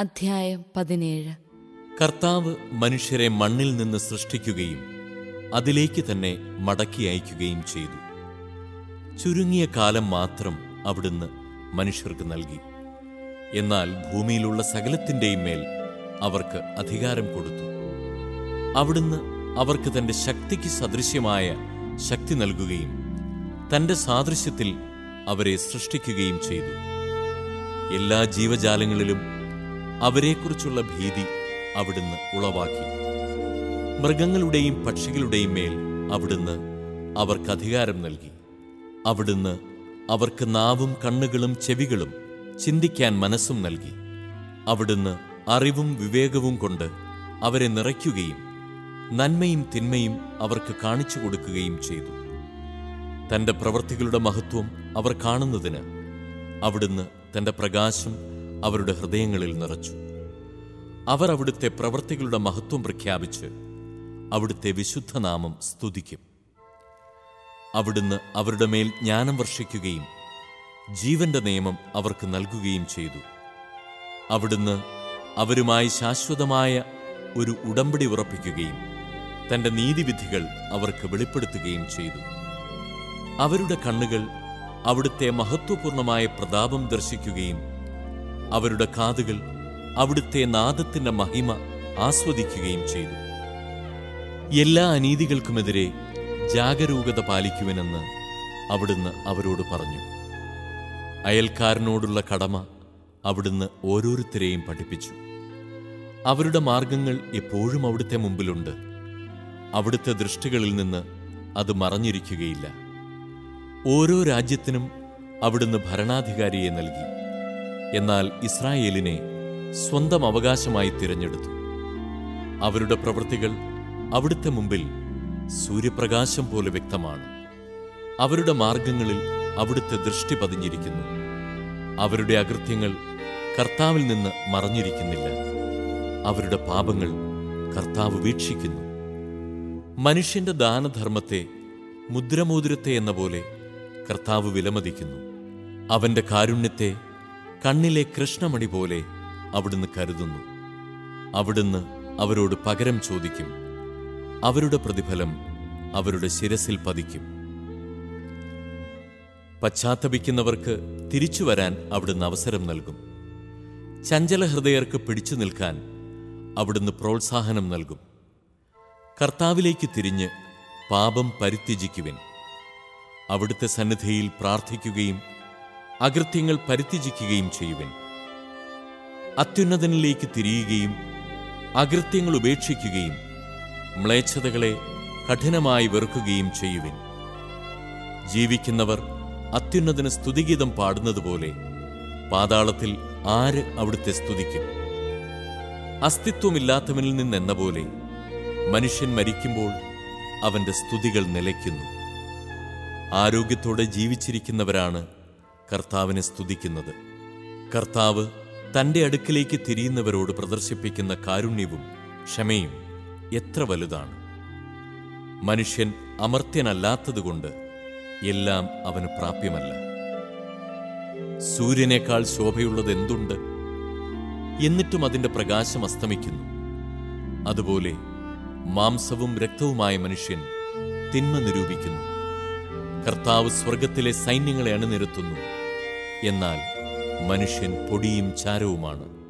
അധ്യായം പതിനേഴ് കർത്താവ് മനുഷ്യരെ മണ്ണിൽ നിന്ന് സൃഷ്ടിക്കുകയും അതിലേക്ക് തന്നെ മടക്കി അയക്കുകയും ചെയ്തു ചുരുങ്ങിയ കാലം മാത്രം അവിടുന്ന് മനുഷ്യർക്ക് നൽകി എന്നാൽ ഭൂമിയിലുള്ള സകലത്തിൻ്റെയും മേൽ അവർക്ക് അധികാരം കൊടുത്തു അവിടുന്ന് അവർക്ക് തന്റെ ശക്തിക്ക് സദൃശ്യമായ ശക്തി നൽകുകയും തന്റെ സാദൃശ്യത്തിൽ അവരെ സൃഷ്ടിക്കുകയും ചെയ്തു എല്ലാ ജീവജാലങ്ങളിലും അവരെക്കുറിച്ചുള്ള ഭീതി അവിടുന്ന് ഉളവാക്കി മൃഗങ്ങളുടെയും പക്ഷികളുടെയും മേൽ അവിടുന്ന് അവർക്ക് അധികാരം നൽകി അവിടുന്ന് അവർക്ക് നാവും കണ്ണുകളും ചെവികളും ചിന്തിക്കാൻ മനസ്സും നൽകി അവിടുന്ന് അറിവും വിവേകവും കൊണ്ട് അവരെ നിറയ്ക്കുകയും നന്മയും തിന്മയും അവർക്ക് കാണിച്ചു കൊടുക്കുകയും ചെയ്തു തന്റെ പ്രവൃത്തികളുടെ മഹത്വം അവർ കാണുന്നതിന് അവിടുന്ന് തന്റെ പ്രകാശം അവരുടെ ഹൃദയങ്ങളിൽ നിറച്ചു അവർ അവിടുത്തെ പ്രവൃത്തികളുടെ മഹത്വം പ്രഖ്യാപിച്ച് അവിടുത്തെ വിശുദ്ധനാമം സ്തുതിക്കും അവിടുന്ന് അവരുടെ മേൽ ജ്ഞാനം വർഷിക്കുകയും ജീവന്റെ നിയമം അവർക്ക് നൽകുകയും ചെയ്തു അവിടുന്ന് അവരുമായി ശാശ്വതമായ ഒരു ഉടമ്പടി ഉറപ്പിക്കുകയും തന്റെ നീതിവിധികൾ അവർക്ക് വെളിപ്പെടുത്തുകയും ചെയ്തു അവരുടെ കണ്ണുകൾ അവിടുത്തെ മഹത്വപൂർണമായ പ്രതാപം ദർശിക്കുകയും അവരുടെ കാതുകൾ അവിടുത്തെ നാദത്തിന്റെ മഹിമ ആസ്വദിക്കുകയും ചെയ്തു എല്ലാ അനീതികൾക്കുമെതിരെ ജാഗരൂകത പാലിക്കുവനെന്ന് അവിടുന്ന് അവരോട് പറഞ്ഞു അയൽക്കാരനോടുള്ള കടമ അവിടുന്ന് ഓരോരുത്തരെയും പഠിപ്പിച്ചു അവരുടെ മാർഗങ്ങൾ എപ്പോഴും അവിടുത്തെ മുമ്പിലുണ്ട് അവിടുത്തെ ദൃഷ്ടികളിൽ നിന്ന് അത് മറഞ്ഞിരിക്കുകയില്ല ഓരോ രാജ്യത്തിനും അവിടുന്ന് ഭരണാധികാരിയെ നൽകി എന്നാൽ ഇസ്രായേലിനെ സ്വന്തം അവകാശമായി തിരഞ്ഞെടുത്തു അവരുടെ പ്രവൃത്തികൾ അവിടുത്തെ മുമ്പിൽ സൂര്യപ്രകാശം പോലെ വ്യക്തമാണ് അവരുടെ മാർഗങ്ങളിൽ അവിടുത്തെ ദൃഷ്ടി പതിഞ്ഞിരിക്കുന്നു അവരുടെ അകൃത്യങ്ങൾ കർത്താവിൽ നിന്ന് മറഞ്ഞിരിക്കുന്നില്ല അവരുടെ പാപങ്ങൾ കർത്താവ് വീക്ഷിക്കുന്നു മനുഷ്യന്റെ ദാനധർമ്മത്തെ മുദ്രമോതിരത്തെ എന്ന പോലെ കർത്താവ് വിലമതിക്കുന്നു അവന്റെ കാരുണ്യത്തെ കണ്ണിലെ കൃഷ്ണമണി പോലെ അവിടുന്ന് കരുതുന്നു അവിടുന്ന് അവരോട് പകരം ചോദിക്കും അവരുടെ പ്രതിഫലം അവരുടെ ശിരസിൽ പതിക്കും പശ്ചാത്തപിക്കുന്നവർക്ക് തിരിച്ചു വരാൻ അവിടുന്ന് അവസരം നൽകും ചഞ്ചല ഹൃദയർക്ക് പിടിച്ചു നിൽക്കാൻ അവിടുന്ന് പ്രോത്സാഹനം നൽകും കർത്താവിലേക്ക് തിരിഞ്ഞ് പാപം പരിത്യജിക്കുവിൻ അവിടുത്തെ സന്നിധിയിൽ പ്രാർത്ഥിക്കുകയും അകൃത്യങ്ങൾ പരിത്യജിക്കുകയും ചെയ്യുവിൻ അത്യുന്നതനിലേക്ക് തിരിയുകയും അകൃത്യങ്ങൾ ഉപേക്ഷിക്കുകയും മ്ലേച്ഛതകളെ കഠിനമായി വെറുക്കുകയും ചെയ്യുവിൻ ജീവിക്കുന്നവർ അത്യുന്നതന് സ്തുതിഗീതം പാടുന്നതുപോലെ പാതാളത്തിൽ ആര് അവിടുത്തെ സ്തുതിക്കും അസ്തിത്വമില്ലാത്തവനിൽ നിന്നെന്ന പോലെ മനുഷ്യൻ മരിക്കുമ്പോൾ അവന്റെ സ്തുതികൾ നിലയ്ക്കുന്നു ആരോഗ്യത്തോടെ ജീവിച്ചിരിക്കുന്നവരാണ് കർത്താവിനെ സ്തുതിക്കുന്നത് കർത്താവ് തന്റെ അടുക്കിലേക്ക് തിരിയുന്നവരോട് പ്രദർശിപ്പിക്കുന്ന കാരുണ്യവും ക്ഷമയും എത്ര വലുതാണ് മനുഷ്യൻ അമർത്യനല്ലാത്തതുകൊണ്ട് എല്ലാം അവന് പ്രാപ്യമല്ല സൂര്യനേക്കാൾ ശോഭയുള്ളത് എന്തുണ്ട് എന്നിട്ടും അതിന്റെ പ്രകാശം അസ്തമിക്കുന്നു അതുപോലെ മാംസവും രക്തവുമായ മനുഷ്യൻ തിന്മ നിരൂപിക്കുന്നു കർത്താവ് സ്വർഗത്തിലെ സൈന്യങ്ങളെ അണിനിരത്തുന്നു എന്നാൽ മനുഷ്യൻ പൊടിയും ചാരവുമാണ്